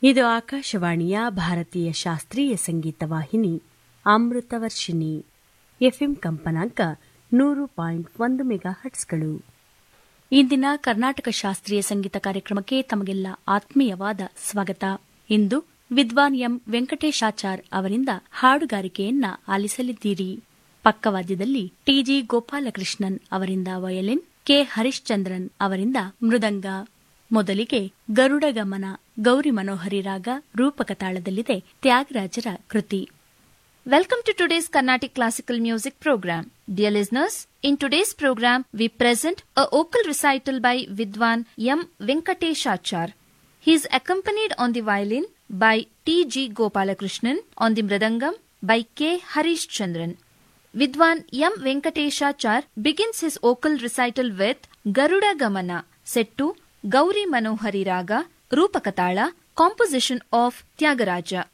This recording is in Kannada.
ಇದು ಆಕಾಶವಾಣಿಯ ಭಾರತೀಯ ಶಾಸ್ತ್ರೀಯ ಸಂಗೀತ ವಾಹಿನಿ ಅಮೃತವರ್ಷಿಣಿ ಎಫ್ಎಂ ಕಂಪನಾಂಕ ನೂರು ಪಾಯಿಂಟ್ ಒಂದು ಮೆಗಾ ಹಟ್ಸ್ಗಳು ಇಂದಿನ ಕರ್ನಾಟಕ ಶಾಸ್ತ್ರೀಯ ಸಂಗೀತ ಕಾರ್ಯಕ್ರಮಕ್ಕೆ ತಮಗೆಲ್ಲ ಆತ್ಮೀಯವಾದ ಸ್ವಾಗತ ಇಂದು ವಿದ್ವಾನ್ ಎಂ ವೆಂಕಟೇಶಾಚಾರ್ ಅವರಿಂದ ಹಾಡುಗಾರಿಕೆಯನ್ನ ಆಲಿಸಲಿದ್ದೀರಿ ಪಕ್ಕವಾದ್ಯದಲ್ಲಿ ಟಿಜಿ ಗೋಪಾಲಕೃಷ್ಣನ್ ಅವರಿಂದ ವಯಲಿನ್ ಕೆ ಹರಿಶ್ಚಂದ್ರನ್ ಅವರಿಂದ ಮೃದಂಗ ಮೊದಲಿಗೆ ಗರುಡ ಗಮನ ಗೌರಿ ಮನೋಹರಿ ರಾಗ ರೂಪಕ ತಾಳದಲ್ಲಿದೆ ತ್ಯಾಗರಾಜರ ಕೃತಿ Welcome to today's Carnatic Classical Music program. Dear listeners, in today's program, we present a vocal recital by Vidwan M. Venkateshachar. He is accompanied on the violin by T. G. Gopalakrishnan, on the mridangam by K. Harish Chandran. Vidwan M. Venkateshachar begins his vocal recital with Garuda Gamana, set to Gauri Manohari Raga, Rupakatala, composition of Tyagaraja.